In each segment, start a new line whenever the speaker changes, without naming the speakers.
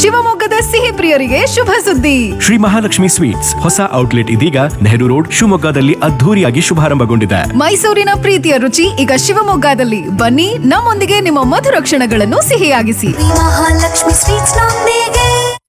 ಶಿವಮೊಗ್ಗದ ಸಿಹಿ ಪ್ರಿಯರಿಗೆ ಶುಭ ಸುದ್ದಿ
ಶ್ರೀ ಮಹಾಲಕ್ಷ್ಮಿ ಸ್ವೀಟ್ಸ್ ಹೊಸ ಔಟ್ಲೆಟ್ ಇದೀಗ ನೆಹರು ರೋಡ್ ಶಿವಮೊಗ್ಗದಲ್ಲಿ ಅದ್ಧೂರಿಯಾಗಿ ಶುಭಾರಂಭಗೊಂಡಿದೆ
ಮೈಸೂರಿನ ಪ್ರೀತಿಯ ರುಚಿ ಈಗ ಶಿವಮೊಗ್ಗದಲ್ಲಿ ಬನ್ನಿ ನಮ್ಮೊಂದಿಗೆ ನಿಮ್ಮ ಮಧುರ ಕ್ಷಣಗಳನ್ನು ಸಿಹಿಯಾಗಿಸಿ
ಮಹಾಲಕ್ಷ್ಮಿ ಸ್ವೀಟ್ಸ್ ನೊಂದಿಗೆ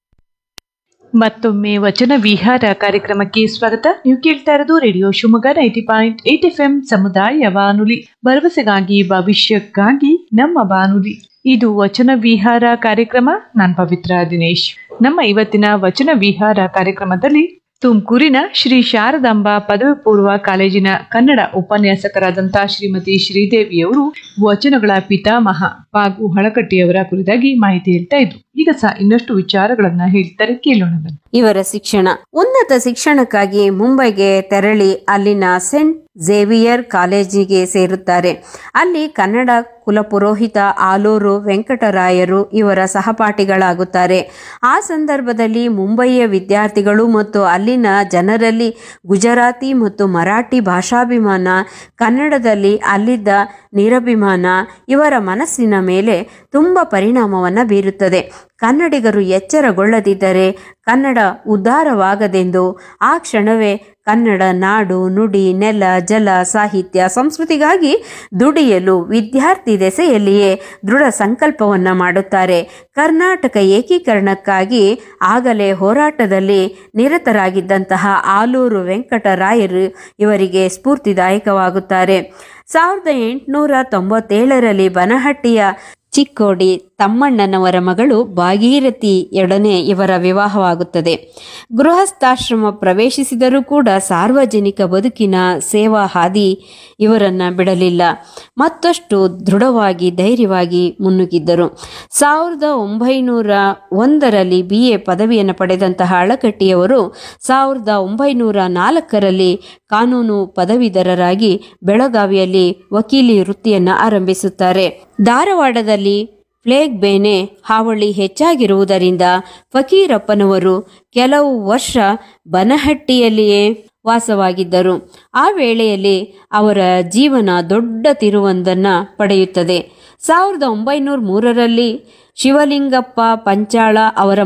ಮತ್ತೊಮ್ಮೆ ವಚನ ವಿಹಾರ ಕಾರ್ಯಕ್ರಮಕ್ಕೆ ಸ್ವಾಗತ ನೀವು ಕೇಳ್ತಾ ಇರೋದು radio Shivamogga ninety point eight F M ಸಮುದಾಯ ಬಾನುಲಿ ಭರವಸೆಗಾಗಿ ಭವಿಷ್ಯಕ್ಕಾಗಿ ನಮ್ಮ ಬಾನುಲಿ ಇದು ವಚನ ವಿಹಾರ ಕಾರ್ಯಕ್ರಮ ನಾನ್ ಪವಿತ್ರ ದಿನೇಶ್ ನಮ್ಮ ಇವತ್ತಿನ ವಚನ ವಿಹಾರ ಕಾರ್ಯಕ್ರಮದಲ್ಲಿ ತುಮಕೂರಿನ ಶ್ರೀ ಶಾರದಾಂಬ ಪದವಿ ಪೂರ್ವ ಕಾಲೇಜಿನ ಕನ್ನಡ ಉಪನ್ಯಾಸಕರಾದಂಥ ಶ್ರೀಮತಿ ಶ್ರೀದೇವಿಯವರು ವಚನಗಳ ಪಿತಾಮಹ ಪಾಗು ಹಳಕಟ್ಟಿಯವರ ಕುರಿತಾಗಿ ಮಾಹಿತಿ ಹೇಳ್ತಾ ಇದ್ರು ಈಗ ಸಹ ಇನ್ನಷ್ಟು ವಿಚಾರಗಳನ್ನ ಹೇಳ್ತಾರೆ ಕೇಳೋಣ ಬನ್ನಿ
ಇವರ ಶಿಕ್ಷಣ ಉನ್ನತ ಶಿಕ್ಷಣಕ್ಕಾಗಿ ಮುಂಬೈಗೆ ತೆರಳಿ ಅಲ್ಲಿನ ಸೆಂಟ್ ಝೇವಿಯರ್ ಕಾಲೇಜಿಗೆ ಸೇರುತ್ತಾರೆ ಅಲ್ಲಿ ಕನ್ನಡ ಕುಲಪುರೋಹಿತ ಆಲೂರು ವೆಂಕಟರಾಯರು ಇವರ ಸಹಪಾಠಿಗಳಾಗುತ್ತಾರೆ ಆ ಸಂದರ್ಭದಲ್ಲಿ ಮುಂಬಯಿಯ ವಿದ್ಯಾರ್ಥಿಗಳು ಮತ್ತು ಅಲ್ಲಿನ ಜನರಲ್ಲಿ ಗುಜರಾತಿ ಮತ್ತು ಮರಾಠಿ ಭಾಷಾಭಿಮಾನ ಕನ್ನಡದಲ್ಲಿ ಅಲ್ಲಿದ್ದ ನಿರಭಿಮಾನ ಇವರ ಮನಸ್ಸಿನ ಮೇಲೆ ತುಂಬ ಪರಿಣಾಮವನ್ನು ಬೀರುತ್ತದೆ ಕನ್ನಡಿಗರು ಎಚ್ಚರಗೊಳ್ಳದಿದ್ದರೆ ಕನ್ನಡ ಉದ್ಧಾರವಾಗದೆಂದು ಆ ಕ್ಷಣವೇ ಕನ್ನಡ ನಾಡು ನುಡಿ ನೆಲ ಜಲ ಸಾಹಿತ್ಯ ಸಂಸ್ಕೃತಿಗಾಗಿ ದುಡಿಯಲು ವಿದ್ಯಾರ್ಥಿ ದೆಸೆಯಲ್ಲಿಯೇ ದೃಢ ಸಂಕಲ್ಪವನ್ನು ಮಾಡುತ್ತಾರೆ ಕರ್ನಾಟಕ ಏಕೀಕರಣಕ್ಕಾಗಿ ಆಗಲೇ ಹೋರಾಟದಲ್ಲಿ ನಿರತರಾಗಿದ್ದಂತಹ ಆಲೂರು ವೆಂಕಟರಾಯರು ಇವರಿಗೆ ಸ್ಫೂರ್ತಿದಾಯಕವಾಗುತ್ತಾರೆ ಸಾವಿರದ ಎಂಟುನೂರ ತೊಂಬತ್ತೇಳರಲ್ಲಿ ಬನಹಟ್ಟಿಯ ಚಿಕ್ಕೋಡಿ ತಮ್ಮಣ್ಣನವರ ಮಗಳು ಭಾಗೀರಥಿಯೊಡನೆ ಇವರ ವಿವಾಹವಾಗುತ್ತದೆ ಗೃಹಸ್ಥಾಶ್ರಮ ಪ್ರವೇಶಿಸಿದರೂ ಕೂಡ ಸಾರ್ವಜನಿಕ ಬದುಕಿನ ಸೇವಾ ಹಾದಿ ಇವರನ್ನ ಬಿಡಲಿಲ್ಲ ಮತ್ತಷ್ಟು ದೃಢವಾಗಿ ಧೈರ್ಯವಾಗಿ ಮುನ್ನುಗ್ಗಿದ್ದರು ಸಾವಿರದ ಒಂಬೈನೂರ ಒಂದರಲ್ಲಿ ಬಿ ಎ ಪದವಿಯನ್ನು ಪಡೆದಂತಹ ಅಳಕಟ್ಟಿಯವರು ಸಾವಿರದ ಒಂಬೈನೂರ ನಾಲ್ಕರಲ್ಲಿ ಕಾನೂನು ಪದವೀಧರರಾಗಿ ಬೆಳಗಾವಿಯಲ್ಲಿ ವಕೀಲಿ ವೃತ್ತಿಯನ್ನು ಆರಂಭಿಸುತ್ತಾರೆ ಧಾರವಾಡದಲ್ಲಿ ಪ್ಲೇಗ್ ಬೇನೆ ಹಾವಳಿ ಹೆಚ್ಚಾಗಿರುವುದರಿಂದ ಫಕೀರಪ್ಪನವರು ಕೆಲವು ವರ್ಷ ಬನಹಟ್ಟಿಯಲ್ಲಿಯೇ ವಾಸವಾಗಿದ್ದರು ಆ ವೇಳೆಯಲ್ಲಿ ಅವರ ಜೀವನ ದೊಡ್ಡ ತಿರುವೊಂದನ್ನು ಪಡೆಯುತ್ತದೆ ಸಾವಿರದ ಒಂಬೈನೂರ ಮೂರರಲ್ಲಿ ಶಿವಲಿಂಗಪ್ಪ ಪಂಚಾಳ ಅವರ